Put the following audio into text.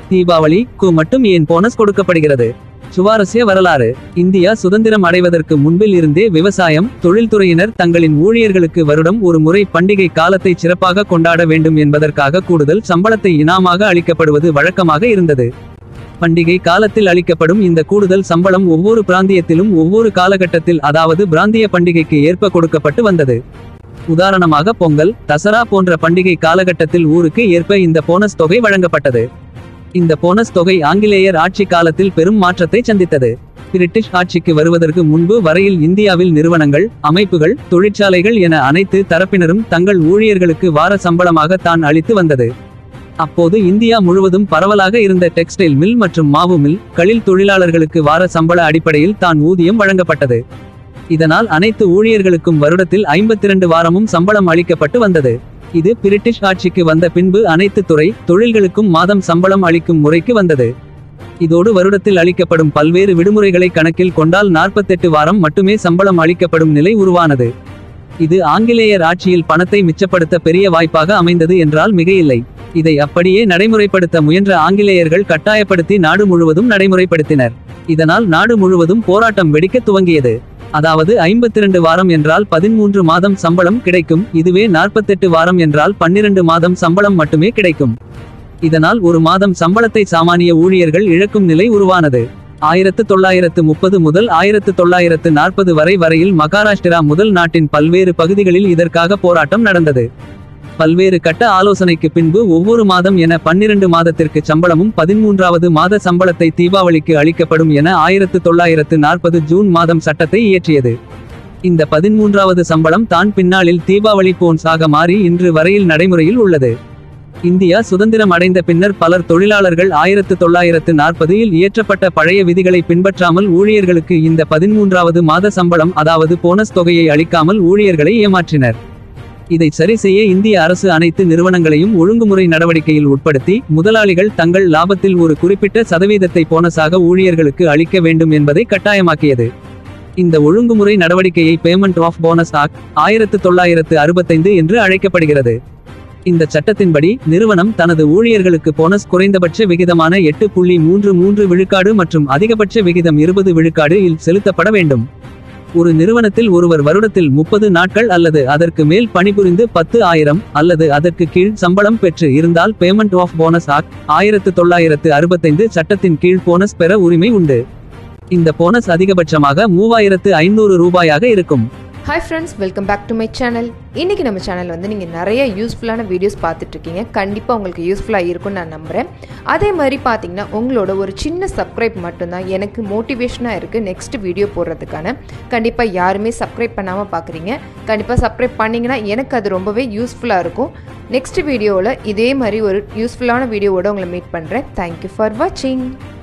தீபாவளி க்கு மட்டும் ஏன் போனஸ் கொடுக்கப்படுகிறது சுவாரஸ்ய வரலாறு இந்தியா சுதந்திரம் அடைவதற்கு முன்பில் இருந்தே விவசாயம் தொழில்துறையினர் தங்களின் ஊழியர்களுக்கு வருடம் ஒரு முறை பண்டிகை காலத்தை சிறப்பாக கொண்டாட வேண்டும் என்பதற்காக கூடுதல் சம்பளத்தை இனாமாக அளிக்கப்படுவது வழக்கமாக இருந்தது பண்டிகை காலத்தில் அளிக்கப்படும் இந்த கூடுதல் சம்பளம் ஒவ்வொரு பிராந்தியத்திலும் ஒவ்வொரு காலகட்டத்தில் அதாவது பிராந்திய பண்டிகைக்கு ஏற்ப கொடுக்கப்பட்டு வந்தது உதாரணமாக பொங்கல் தசரா போன்ற பண்டிகை காலகட்டத்தில் ஊருக்கு ஏற்ப இந்த போனஸ் தொகை வழங்கப்பட்டது இந்த போனஸ் தொகை ஆங்கிலேயர் ஆட்சி காலத்தில் பெரும் மாற்றத்தை சந்தித்தது பிரிட்டிஷ் ஆட்சிக்கு வருவதற்கு முன்பு வரையில் இந்தியாவில் நிறுவனங்கள் அமைப்புகள் தொழிற்சாலைகள் என அனைத்து தரப்பினரும் தங்கள் ஊழியர்களுக்கு வார சம்பளமாக தான் அளித்து வந்தது அப்போது இந்தியா முழுவதும் பரவலாக இருந்த டெக்ஸ்டைல் மில் மற்றும் மாவு மில் களில் தொழிலாளர்களுக்கு வார சம்பள அடிப்படையில் தான் ஊதியம் வழங்கப்பட்டது இதனால் அனைத்து ஊழியர்களுக்கும் வருடத்தில் 52 வாரமும் சம்பளம் அளிக்கப்பட்டு வந்தது இது பிரிட்டிஷ் ஆட்சிக்கு வந்த பின்பு அனைத்து துறை தொழில்களுக்கும் மாதம் சம்பளம் அளிக்கும் முறைக்கு வந்தது இதோடு வருடத்தில் அளிக்கப்படும் பல்வேறு விடுமுறைகளை கணக்கில் கொண்டால் 48 வாரம் மட்டுமே சம்பளம் அளிக்கப்படும் நிலை உருவானது இது ஆங்கிலேயர் ஆட்சியில் பணத்தை மிச்சப்படுத்த பெரிய வாய்ப்பாக அமைந்தது என்றால் மிகையில்லை இதை அப்படியே நடைமுறைப்படுத்த முயன்ற ஆங்கிலேயர்கள் கட்டாயப்படுத்தி நாடு முழுவதும் நடைமுறைப்படுத்தினர் இதனால் நாடு முழுவதும் போராட்டம் வெடிக்க துவங்கியது அதாவது 52 வாரம் என்றால் பதிமூன்று மாதம் சம்பளம் கிடைக்கும் இதுவே 48 வாரம் என்றால் 12 மாதம் சம்பளம் மட்டுமே கிடைக்கும் இதனால் ஒரு மாதம் சம்பளத்தை சாமானிய ஊழியர்கள் இழக்கும் நிலை உருவானது ஆயிரத்து தொள்ளாயிரத்து முப்பது முதல் ஆயிரத்து தொள்ளாயிரத்து நாற்பது வரை வரையில் மகாராஷ்டிரா முதல் நாட்டின் பல்வேறு பகுதிகளில் இதற்காக போராட்டம் நடந்தது பல்வேறு கட்ட ஆலோசனைக்கு பின்பு ஒவ்வொரு மாதம் என பன்னிரண்டு மாதத்திற்கு சம்பளமும் பதிமூன்றாவது மாத சம்பளத்தை தீபாவளிக்கு அளிக்கப்படும் என ஆயிரத்து தொள்ளாயிரத்து நாற்பது ஜூன் மாதம் சட்டத்தை இயற்றியது இந்த பதிமூன்றாவது சம்பளம் தான் பின்னாளில் தீபாவளி போன்ஸ் ஆக மாறி இன்று வரையில் நடைமுறையில் உள்ளது இந்தியா சுதந்திரம் அடைந்த பின்னர் பலர் தொழிலாளர்கள் ஆயிரத்து தொள்ளாயிரத்து நாற்பதில் இயற்றப்பட்ட பழைய விதிகளை பின்பற்றாமல் ஊழியர்களுக்கு இந்த பதிமூன்றாவது மாத சம்பளம் அதாவது போனஸ் தொகையை அளிக்காமல் ஊழியர்களை ஏமாற்றினர் இதை சரி செய்ய இந்திய அரசு அனைத்து நிறுவனங்களையும் ஒழுங்குமுறை நடவடிக்கையில் உட்படுத்தி முதலாளிகள் தங்கள் லாபத்தில் ஒரு குறிப்பிட்ட சதவீதத்தை போனஸாக ஊழியர்களுக்கு அளிக்க வேண்டும் என்பதை கட்டாயமாக்கியது இந்த ஒழுங்குமுறை நடவடிக்கையை பேமெண்ட் ஆஃப் போனஸ் ஆக்ட் ஆயிரத்து தொள்ளாயிரத்து அறுபத்தைந்து என்று அழைக்கப்படுகிறது இந்த சட்டத்தின்படி நிறுவனம் தனது ஊழியர்களுக்கு போனஸ் குறைந்தபட்ச விகிதமான எட்டு புள்ளி மூன்று மூன்று விழுக்காடு மற்றும் அதிகபட்ச விகிதம் இருபது விழுக்காடு இல் செலுத்தப்பட வேண்டும் ஒரு நிறுவனத்தில் ஒருவர் வருடத்தில் முப்பது நாட்கள் அல்லது அதற்கு மேல் பணிபுரிந்து பத்து ஆயிரம் அல்லது அதற்கு கீழ் சம்பளம் பெற்று இருந்தால் பேமெண்ட் ஆஃப் போனஸ் ஆக்ட் ஆயிரத்து தொள்ளாயிரத்து அறுபத்தைந்து சட்டத்தின் கீழ் போனஸ் பெற உரிமை உண்டு இந்த போனஸ் அதிகபட்சமாக மூவாயிரத்து ஐநூறு ரூபாயாக இருக்கும் hi friends welcome back to my channel இன்றைக்கி நம்ம சேனல் வந்து நீங்கள் நிறைய யூஸ்ஃபுல்லான வீடியோஸ் பார்த்துட்ருக்கீங்க கண்டிப்பாக உங்களுக்கு யூஸ்ஃபுல்லாக இருக்கும்னு நான் நம்புகிறேன் அதே மாதிரி பார்த்தீங்கன்னா உங்களோட ஒரு சின்ன சப்ஸ்கிரைப் மட்டும்தான் எனக்கு மோட்டிவேஷனாக இருக்குது நெக்ஸ்ட் வீடியோ போடுறதுக்கான கண்டிப்பாக யாருமே சப்ஸ்கிரைப் பண்ணாமல் பார்க்குறீங்க கண்டிப்பாக சப்ஸ்கிரைப் பண்ணிங்கன்னா எனக்கு அது ரொம்பவே யூஸ்ஃபுல்லாக இருக்கும் நெக்ஸ்ட் வீடியோவில் இதே மாதிரி ஒரு யூஸ்ஃபுல்லான வீடியோவோட உங்களை மீட் பண்ணுறேன் தேங்க்யூ ஃபார் வாட்சிங்